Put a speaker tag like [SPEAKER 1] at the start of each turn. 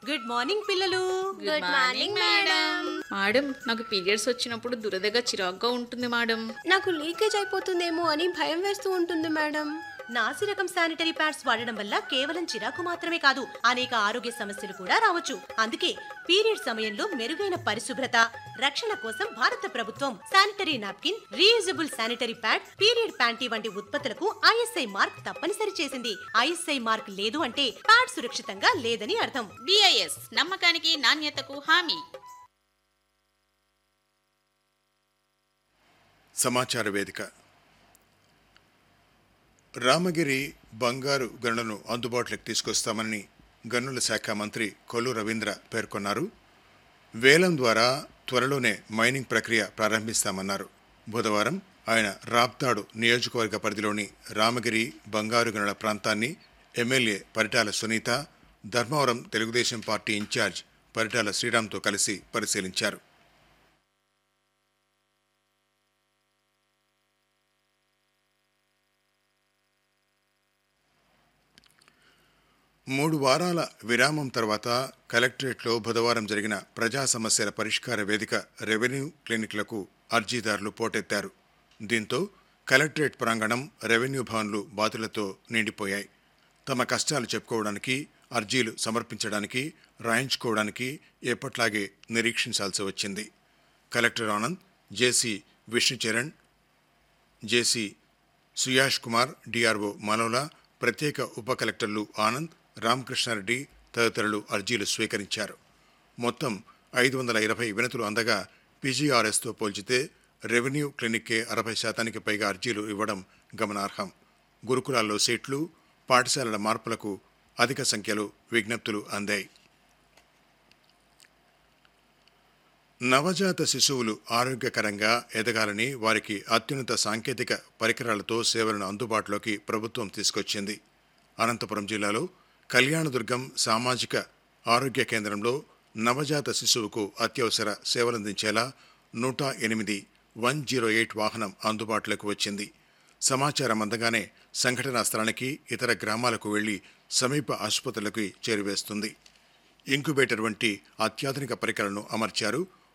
[SPEAKER 1] good morning పిల్లలు
[SPEAKER 2] good morning madam
[SPEAKER 3] madam నాకు periods వచ్చినప్పుడు దురదగా చిరాగ్గా ఉంటుంది మేడం
[SPEAKER 2] నాకు లీకేజ్ అయిపోతుందేమో అని భయం వేస్తూ ఉంటుంది మేడం
[SPEAKER 1] నాసి రకం శానిటరీ ప్యాడ్స్ వాడడం వల్ల కేవలం చిరాకు మాత్రమే కాదు అనేక ఆరోగ్య సమస్యలు కూడా రావచ్చు అందుకే పీరియడ్ సమయంలో మెరుగైన పరిశుభ్రత రక్షణ కోసం భారత ప్రభుత్వం sanitary napkin reusable sanitary pad period panty వంటి ఉత్పత్తులకు ఐఎస్ఐ మార్క్ తప్పనిసరి చేసింది ఐఎస్ఐ మార్క్ లేదు అంటే ప్యాడ్ సురక్షితంగా లేదని అర్థం
[SPEAKER 4] బిఐఎస్ నమ్మకానికి నాణ్యతకు హామీ
[SPEAKER 5] సమాచార వేదిక రామగిరి బంగారు గనులను అందుబాటులోకి తీసుకొస్తామని గనుల శాఖ మంత్రి కొల్లు రవీంద్ర పేర్కొన్నారు వేలం ద్వారా త్వరలోనే మైనింగ్ ప్రక్రియ ప్రారంభిస్తామన్నారు బుధవారం ఆయన రాప్తాడు నియోజకవర్గ పరిధిలోని రామగిరి బంగారు గనుల ప్రాంతాన్ని MLA Paritala Sunitha Dharmavaram Telugu Desam party incharge Paritala శ్రీరామ్తో కలిసి పరిశీలించారు మూడు వారాల విరామం తర్వాత కలెక్టరేట్లో బుధవారం జరిగిన ప్రజా సమస్యల పరిష్కార వేదిక రెవెన్యూ క్లినిక్లకు అర్జీదారులు పోటెత్తారు దీంతో కలెక్టరేట్ ప్రాంగణం రెవెన్యూ భవన్లు బాతులతో నిండిపోయాయి తమ కష్టాలు చెప్పుకోవడానికి అర్జీలు సమర్పించడానికి రాయించుకోవడానికి ఎప్పట్లాగే నిరీక్షించాల్సి వచ్చింది collector Anand JC Vishnucharan JC Suyash Kumar DRO Manola ప్రత్యేక ఉప కలెక్టర్లు ఆనంద్ రామకృష్ణారెడ్డి తదితరులు అర్జీలు స్వీకరించారు మొత్తం ఐదు వందల ఇరవై వినతులు అందగా పీజీఆర్ఎస్తో పోల్చితే రెవెన్యూ క్లినిక్కే అరవై శాతానికి పైగా అర్జీలు ఇవ్వడం గమనార్హం గురుకులాల్లో సీట్లు పాఠశాలల మార్పులకు అధిక సంఖ్యలో విజ్ఞప్తులు అందాయి నవజాత శిశువులు ఆరోగ్యకరంగా ఎదగాలని వారికి అత్యున్నత సాంకేతిక పరికరాలతో సేవలను అందుబాటులోకి ప్రభుత్వం తీసుకొచ్చింది అనంతపురం జిల్లాలో కళ్యాణదుర్గం సామాజిక ఆరోగ్య కేంద్రంలో నవజాత శిశువుకు అత్యవసర సేవలందించేలా నూట ఎనిమిది వన్ జీరో ఎయిట్ వాహనం అందుబాటులోకి వచ్చింది సమాచారం అందగానే సంఘటనా స్థలానికి ఇతర గ్రామాలకు వెళ్లి సమీప ఆసుపత్రులకు చేరువేస్తుంది ఇంక్యుబేటర్ వంటి అత్యాధునిక పరికరాలను అమర్చారు